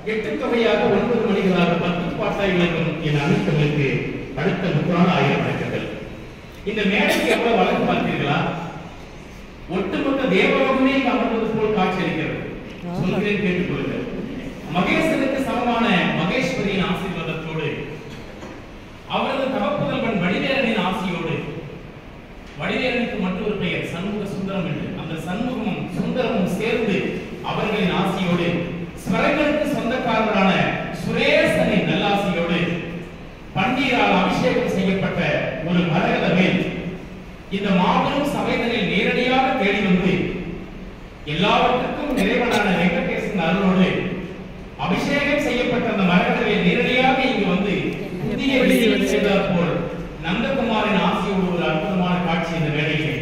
எட்டு தொகையாக ஒன்பது மணிகளாக பத்து பாட்டாய் விளக்கும் என் அனைத்தவர்களுக்கு அடுத்த நூறான ஆயிரம் வணக்கங்கள் இந்த மேடைக்கு எவ்வளவு வழக்கு பார்த்தீர்களா ஒட்டுமொத்த தேவலோகமே இங்கு அமர்ந்தது போல் காட்சியளிக்கிறது சொல்கிறேன் கேட்டுக்கொள்ளுங்கள் மகேசனுக்கு சமமான மகேஸ்வரியின் ஆசீர்வாதத்தோடு அவரது தவப்புதல்வன் வடிவேலனின் ஆசியோடு வடிவேலனுக்கு மற்றொரு பெயர் சண்முக சுந்தரம் என்று அந்த சண்முகமும் சுந்தரமும் சேர்ந்து அவர்களின் ஆசியோடு ஸ்வரங்களுக்கு சொந்தக்காரரான சுரேசனின் நல்லாசியோடு பன்னீரால் அபிஷேகம் செய்யப்பட்ட ஒரு மரகத மேல் இந்த மாபெரும் சபைதனில் நேரடியாக தேடி வந்து எல்லாவற்றுக்கும் நிறைவனான வெங்கடேசன் அருளோடு அபிஷேகம் செய்யப்பட்ட அந்த மரகதவை நேரடியாக இங்கு வந்து புதிய வெளியில் செய்தார் போல் நந்தகுமாரின் ஆசையோடு ஒரு அற்புதமான காட்சி இந்த வேளையிலே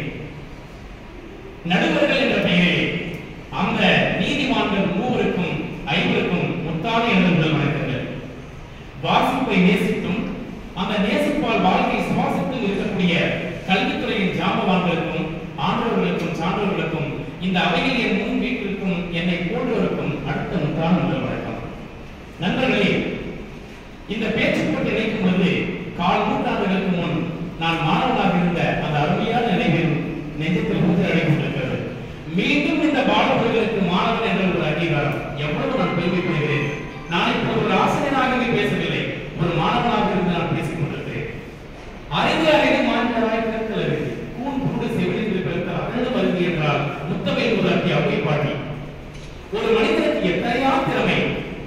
நடுவர்கள் என்ற பெயரிலே அந்த நீதிமான்கள் மூவருக்கும் ஐவருக்கும் முத்தான என்ற முதல் வணக்கங்கள் வாசிப்பை நேசித்தும் அந்த நேசிப்பால் வாழ்க்கை சுவாசத்தில் இருக்கக்கூடிய கல்வித்துறையின் ஜாம்பவான்களுக்கும் ஆண்டவர்களுக்கும் சான்றோர்களுக்கும் இந்த அவையில் என் முன் வீட்டிற்கும் என்னை போன்றவருக்கும் அடுத்த முத்தான முதல் வணக்கம் நண்பர்களே இந்த பேச்சு போட்டு இணைக்கும் பொழுது கால் நூற்றாண்டுகளுக்கு முன் நான் மாணவனாக இருந்த அந்த அருமையான நினைவில் நெஞ்சத்தில் ஊஞ்சல் கொண்டிருக்கிறது மீண்டும் இந்த பாடல்களுக்கு மாணவன் என்ற ஒரு அங்கீகாரம் எவ்வளவு நான் பெருமைப்படுகிறேன் நான் இப்போ ஒரு ஆசிரியனாகவே பேசவில்லை ஒரு மாணவனாக இருந்து நான் பேசிக் கொண்டிருக்கிறேன் அறிந்து அறிந்து மாநிலராய் பிறத்தல் அறிந்து கூன் புண்டு செவிலிருந்து பிறத்தல் அகழ்ந்து வருது என்றால் முத்தமை முதலாட்டி அவை பாட்டி ஒரு மனிதனுக்கு எத்தனையா திறமை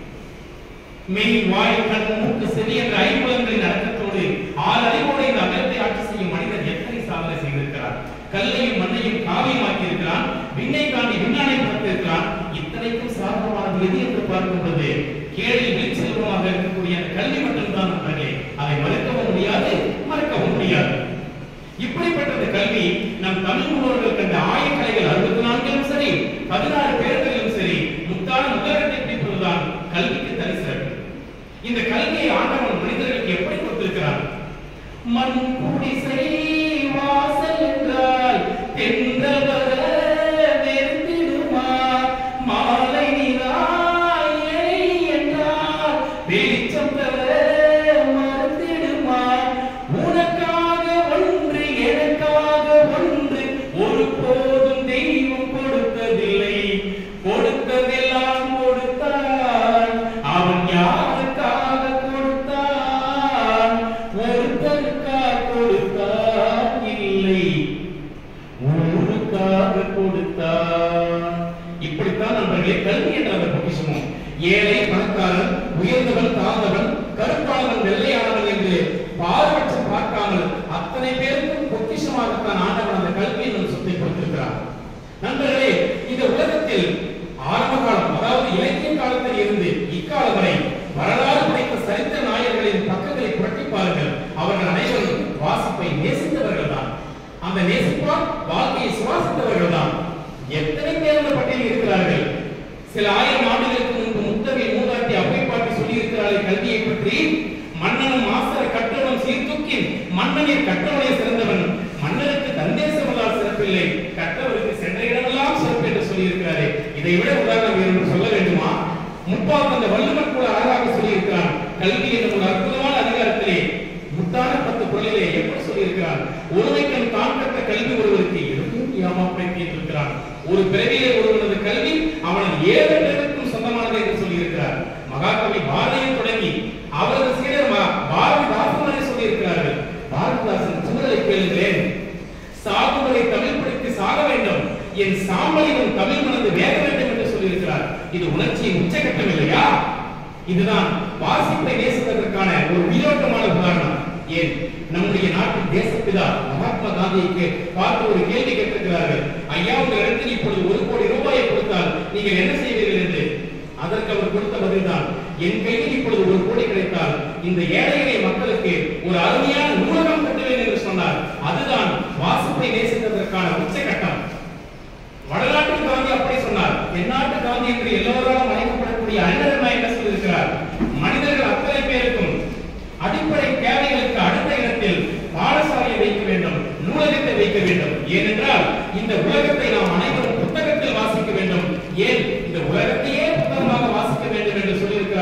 மெய் வாய் கண் மூக்கு செவி என்ற ஐம்புலங்களின் அடக்கத்தோடு ஆறு அறிவோடு இந்த அகலத்தை ஆட்சி செய்யும் மனிதன் எத்தனை சாதனை செய்திருக்கிறார் கல்லையும் மண்ணையும் காவியமாக்கி இருக்கிறான் விண்ணை தாண்டி விஞ்ஞானை பார்த்திருக்கிறான் இத்தனைக்கும் சாதகமானது எது என்று பார்க்கும் பொழுது கேளில் வீழ்ச்செல்வமாக இருக்கக்கூடிய அந்த கல்வி மட்டும்தான் நண்பர்களே அதை மறுக்கவும் முடியாது மறக்கவும் முடியாது இப்படிப்பட்ட இந்த கல்வி நம் தமிழ் முன்னோர்கள் கண்ட ஆயக்கலைகள் அறுபத்தி நான்கிலும் சரி பதினாறு பேர்களிலும் சரி முத்தான முதலிடத்தை பிடிப்பதுதான் கல்விக்கு தனி சிறப்பு இந்த கல்வியை ஆண்டவன் மனிதர்களுக்கு எப்படி கொடுத்திருக்கிறான் மண் குடிசை வாசல் என்றால் தென்றல் வர வெறுத்திடுமா மாலை நிலாய் எரி என்றால் வெளிச்சம் தர மறந்திடுமா உனக்காக ஒன்று எனக்காக ஒன்று ஒரு போதும் தெய்வம் கொடுத்ததில்லை கொடுத்ததெல்லாம் கொடுத்தான் அவன் யாருக்காக கொடுத்தான் ஒருத்தருக்காக கொடுத்தான் இல்லை ஊருக்காக கொடுத்தான் இப்படித்தான் நண்பர்களே கல்வி என்ற அந்த பொக்கிஷமும் ஏழை பணக்காரன் உயர்ந்தவன் தாழ்ந்தவன் கருப்பாளவன் வெள்ளையானவன் என்று பாரபட்சம் பார்க்காமல் அத்தனை பேருக்கும் பொக்கிஷமாகத்தான் ஆண்டவன் அந்த கல்வி என்னும் சொத்தை கொடுத்திருக்கிறார் நண்பர்களே இந்த உலகத்தில் ஆரம்ப காலம் அதாவது இலக்கிய காலத்தில் இருந்து இக்காலம் வரை வரலாறு படைத்த சரித்திர நாயர்களின் பக்கங்களை புரட்டி பாருங்கள் அவர்கள் அனைவரும் வாசிப்பை நேசித்தவர்கள் தான் அந்த நேசிப்பால் வாழ்க்கையை சுவாசித்தவர்கள் தான் எத்தனை பேர் அந்த பட்டியலில் இருக்கிறார்கள் சில ஆயிரம் ஆண்டுகளுக்கு முன்பு முத்தகை மூதாட்டி அவை பாட்டி சொல்லி இருக்கிறார்கள் கல்வியை பற்றி மன்னனும் மாஸ்டர் கற்றவன் சீர்தூக்கின் மன்னனில் கற்றவனே சிறந்தவன் மன்னனுக்கு தந்தேசமல்லால் சிறப்பில்லை கற்றவருக்கு சென்ற இடமெல்லாம் சிறப்பு என்று சொல்லி இருக்கிறாரே இதை விட உதாரணம் வேறு சொல்ல வேண்டுமா முப்பாக்கு அந்த வள்ளுவர் கூட அழகாக சொல்லி இருக்கிறான் கல்வி என்னும் ஒரு அற்புதமான அதிகாரத்திலே முத்தான பத்து குரலிலே எப்படி சொல்லியிருக்கிறார் ஒருமைக்கன் தான் கற்ற கல்வி ஒருவருக்கு எதுவும் ஏமாப்படைத்து இருக்கிறான் ஒரு பிறவியிலே ஒருவனது கல்வி அவனது ஏழு பிறவிக்கும் சொந்தமானது என்று சொல்லியிருக்கிறார் மகாகவி பாரதியும் தொடங்கி அவரது சீடர் மா- பாரதிதாசன் வரை சொல்லியிருக்கிறார்கள் பாரதிதாசன் சூழலை கேளுங்களேன் சாகுவதை தமிழ் படித்து சாக வேண்டும் என் சாம்பலிலும் தமிழ் மனது வேக வேண்டும் என்று சொல்லியிருக்கிறார் இது உணர்ச்சியின் உச்சகட்டம் இல்லையா இதுதான் வாசிப்பை நேசிப்பதற்கான ஒரு உயிரோட்டமான உதாரணம் ஏன் நம்முடைய நாட்டின் தேசப்பிதா மகாத்மா காந்திக்கு பார்த்து ஒரு கேள்வி கேட்டிருக்கிறார்கள் ஐயா உங்க இடத்தில் இப்பொழுது ஒரு கோடி ரூபாயை கொடுத்தால் நீங்கள் என்ன செய்வீர்கள் என்று அதற்கு அவர் கொடுத்த பதில்தான் என் கையில் இப்பொழுது ஒரு கோடி கிடைத்தால் இந்த ஏழை எளிய மக்களுக்கு ஒரு அருமையான நூலகம் கட்டுவேன் என்று சொன்னார் அதுதான் வாசிப்பை நேசித்ததற்கான உச்சகட்டம் வடநாட்டு காந்தி அப்படி சொன்னார் தென்னாட்டு காந்தி என்று எல்லோராலும் அழைக்கப்படக்கூடிய அண்ணன் என்ன சொல்லியிருக்கிறார் மனிதர்கள் அத்தனை பேருக்கும் அடிப்படை தேவைகளுக்கு அடுத்த இடத்தில் பாடசாலையை வைக்க வேண்டும் நூலகத்தை வைக்க வேண்டும் ஏனென்றால் இந்த உலகத்தை நாம் அனைவரும் புத்தகத்தில் வாசிக்க வேண்டும் ஏன் இந்த உலகத்தையே புத்தகமாக வாசிக்க வேண்டும் என்று சொல்லியிருக்கிறார்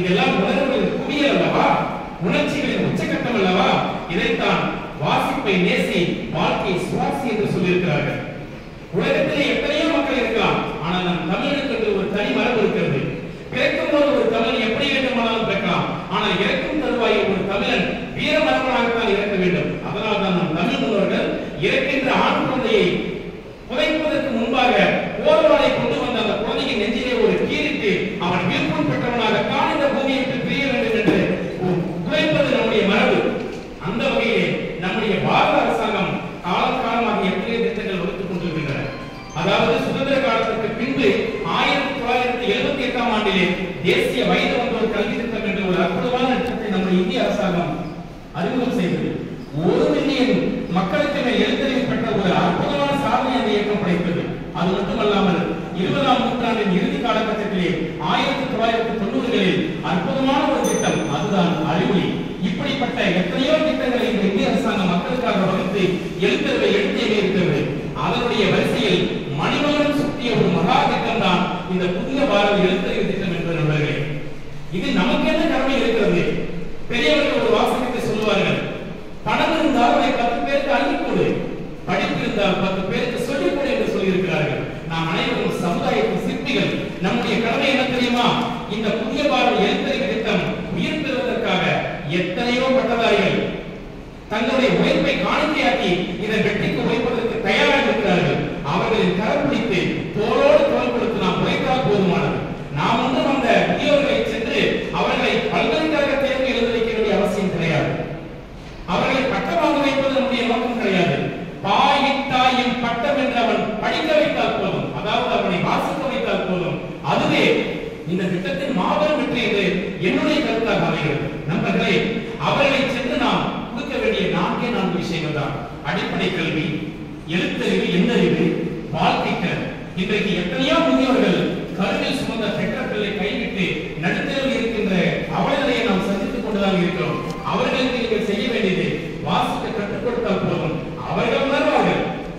இதெல்லாம் உணர்வுகளின் குவியல் அல்லவா உணர்ச்சிகளின் உச்சகட்டம் அல்லவா இதைத்தான் வாசிப்பை நேசி வாழ்க்கையை சுவாசி என்று சொல்லியிருக்கிறார்கள் உலகத்திலே எத்தனையோ மக்கள் இருக்கலாம் ஆனால் நம் தமிழுக்கு என்று ஒரு தனி மரபு இருக்கிறது பிறக்கும் போது ஒரு தமிழன் எப்படி வேண்டுமானாலும் பிறக்கலாம் ஆனால் இறக்கும் தருவாயில் ஒரு தமிழன் வீர மரபனாகத்தான் இறக்க வேண்டும் அதனால் தான் நம் தமிழ் முன்னோர்கள் இறக்கின்ற ஆண் குழந்தையை புதைப்பதற்கு முன்பாக போர்வாளை கொண்டு வந்த அந்த குழந்தையின் நெஞ்சிலே ஒரு கீறிட்டு அவன் விருப்பம் பெற்றவனாக காணிந்த பூமியை விட்டு பிரிய வேண்டும் என்று குறைப்பது நம்முடைய மரபு அந்த வகையிலே நம்முடைய பாரத அரசாங்கம் காலம் காலமாக எத்தனையோ திட்டங்கள் வகுத்துக் கொண்டிருக்கின்றன அதாவது சுதந்திர காலத்திற்கு பின்பு ஆயிரத்தி தொள்ளாயிரத்தி எழுபத்தி எட்டாம் ஆண்டிலே தேசிய வயது வந்தோர் கல்வி திட்டம் என்ற ஒரு அற்புதமான திட்டத்தை நம்முடைய இந்திய அரசாங்கம் அறிமுகம் செய்தது ஒரு மில்லியன் மக்களுக்கு மேல் எழுத்தறிவு பெற்ற ஒரு அற்புதமான சாதனை அந்த இயக்கம் படைத்தது அது மட்டுமல்லாமல் இருபதாம் நூற்றாண்டின் இறுதி காலகட்டத்திலே ஆயிரத்தி தொள்ளாயிரத்தி தொண்ணூறுகளில் அற்புதமான ஒரு திட்டம் அதுதான் அறிவொளி இப்படிப்பட்ட எத்தனையோ திட்டங்களை இந்த இந்திய அரசாங்கம் மக்களுக்காக வகுத்து எழுத்தறிவை எடுத்தே இருக்கிறது அதனுடைய வரிசையில் மணிமகன் சுற்றிய ஒரு மகா திட்டம் தான் இந்த புதிய பாரத எழுத்தறிவு திட்டம் என்பது நண்பர்களே இது நமக்கு என்ன கடமை இருக்கிறது பெரியவர்கள் ஒரு வாசகத்தை சொல்லுவார்கள் பணம் இருந்தால் அதை பத்து பேருக்கு அள்ளிக் கொடு படிப்பு இருந்தால் பத்து பேருக்கு சொல்லிக் கொடு என்று சொல்லியிருக்கிறார்கள் நாம் அனைவரும் சமுதாயத்தின் சிற்பிகள் நம்முடைய கடமை என்ன தெரியுமா இந்த புதிய பாரத எழுத்தறிவு திட்டம் உயிர் பெறுவதற்காக எத்தனையோ பட்டதாரிகள் தங்களுடைய உழைப்பை காணிக்கையாக்கி இதை வெற்றிக்கு உழைப்பதற்கு தயாராக இருக்கிறார்கள் அவர்களின் கரம் பிடித்து தோளோடு தோள் கொடுத்து நாம் உழைத்தால் போதுமானது நாம் ஒன்றும் அந்த முதியோர்களை சென்று அவர்களை பல்கலைக்கழக தேர்வு எழுத வைக்க வேண்டிய அவசியம் கிடையாது அவர்களை பட்டம் வாங்க வைப்பது நம்முடைய நோக்கம் கிடையாது பாயிட்டாயும் பட்டம் என்று அவன் படிக்க வைத்தால் போதும் அதாவது அவனை வாசிக்க வைத்தால் போதும் அதுவே இந்த திட்டத்தின் மாபெரும் வெற்றி என்று என்னுடைய கருத்தாக அமைகிறது நண்பர்களே அவர்களை சென்று நாம் கொடுக்க வேண்டிய நான்கே நான்கு விஷயங்கள் தான் அடிப்படை கல்வி எழுத்தறிவு எண்ணறிவு வாழ்க்கை திறன் இன்றைக்கு எத்தனையோ முதியோர்கள் கருவில் சுமந்த பெற்ற பிள்ளை கைவிட்டு நடுத்தரவில் இருக்கின்ற அவலநிலையை நாம் சந்தித்துக் கொண்டுதான் இருக்கிறோம் அவர்களுக்கு நீங்கள் செய்ய வேண்டியது வாசிக்க கற்றுக் கொடுத்தால் போதும் அவர்கள் உணர்வார்கள்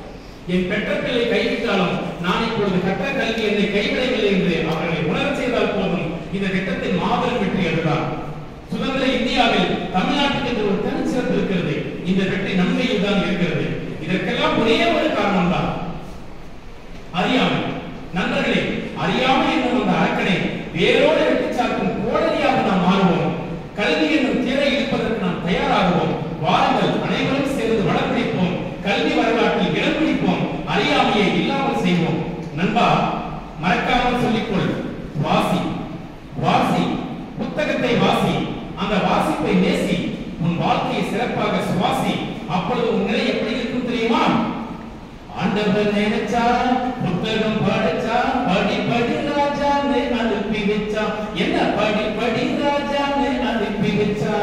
என் பெற்ற பிள்ளை கைவிட்டாலும் நான் இப்பொழுது கற்ற கல்வி என்னை கைவிடவில்லை என்று அவர்களை உணரச் செய்தால் போதும் இந்த திட்டத்தின் மாபெரும் வெற்றி அதுதான் சுதந்திர இந்தியாவில் தமிழ்நாட்டுக்கு என்று ஒரு தனிச்சிறப்பு இருக்கிறது இந்த வெற்றி நன்மையில் தான் இருக்கிறது இதற்கெல்லாம் ஒரே ஒரு காரணம் தான் அறியாமை நண்பர்களே அறியாமை என்னும் அந்த அரக்கனை வேரோடு வெட்டிச் சாக்கும் கோடரியாக நாம் மாறுவோம் கல்வி என்னும் தேரை இழுப்பதற்கு நாம் தயாராகுவோம் வாருங்கள் அனைவரும் சேர்ந்து வளர்ப்பிடிப்போம் கல்வி வரலாற்றில் இடம் பிடிப்போம் அறியாமையை இல்லாமல் செய்வோம் நண்பா மறக்காமல் சொல்லிக்கொள் வாசி வாசி புத்தகத்தை வாசி அந்த வாசிப்பை நேசி உன் வாழ்க்கையை சிறப்பாக சுவாசி அப்பொழுது உன் நிலை எப்படி இருக்கும் தெரியுமா ஆண்டவர் நினைச்சா புத்தகம் படிச்சா படி படி ராஜான்னு அனுப்பி வச்சா என்ன படி படி ராஜான்னு அனுப்பி வச்சா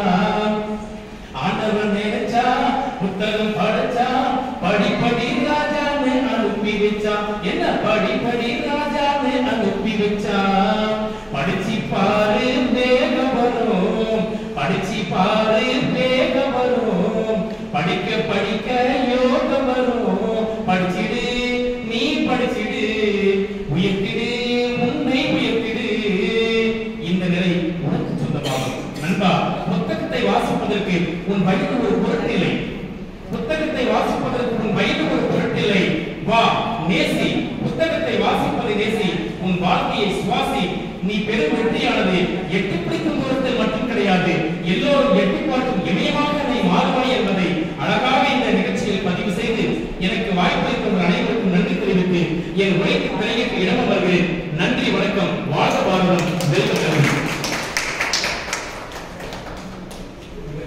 ஆண்டவர் நினைச்சா புத்தகம் படிச்சா படி படி ராஜான்னு அனுப்பி வச்சா என்ன படி படி ராஜான்னு அனுப்பி வச்சா படிச்சு பாரு வேகம் வரும் படிச்சு பாரு வேகம் வரும் படிக்க படிக்க யோகம் வரும் படிச்சிடு நீ படிச்சிடு உயர்த்திடு உன்னை உயர்த்திடு இந்த நிலை உனக்கு சொந்தமாகும் நண்பா புத்தகத்தை வாசிப்பதற்கு உன் வயது ஒரு பொருட்டில்லை புத்தகத்தை வாசிப்பதற்கு உன் வயது ஒரு பொருட்டில்லை வா நேசி புத்தகத்தை வாசிப்பதை நேசி உன் வாழ்க்கையை சுவாசி நீ பெரும் வெற்றியானது எட்டு பிடிக்கும் தூரத்தில் மட்டும் கிடையாது எல்லோரும் எட்டி பார்க்கும் இமயமாக நீ மாறுவாய் என்பதை அழகாக இந்த நிகழ்ச்சியில் பதிவு செய்து எனக்கு வாய்ப்பளித்த அனைவருக்கும் நன்றி தெரிவித்து என் உரைக்கு திரையிட்டு இடம் வருகிறேன் நன்றி வணக்கம் வாழ்க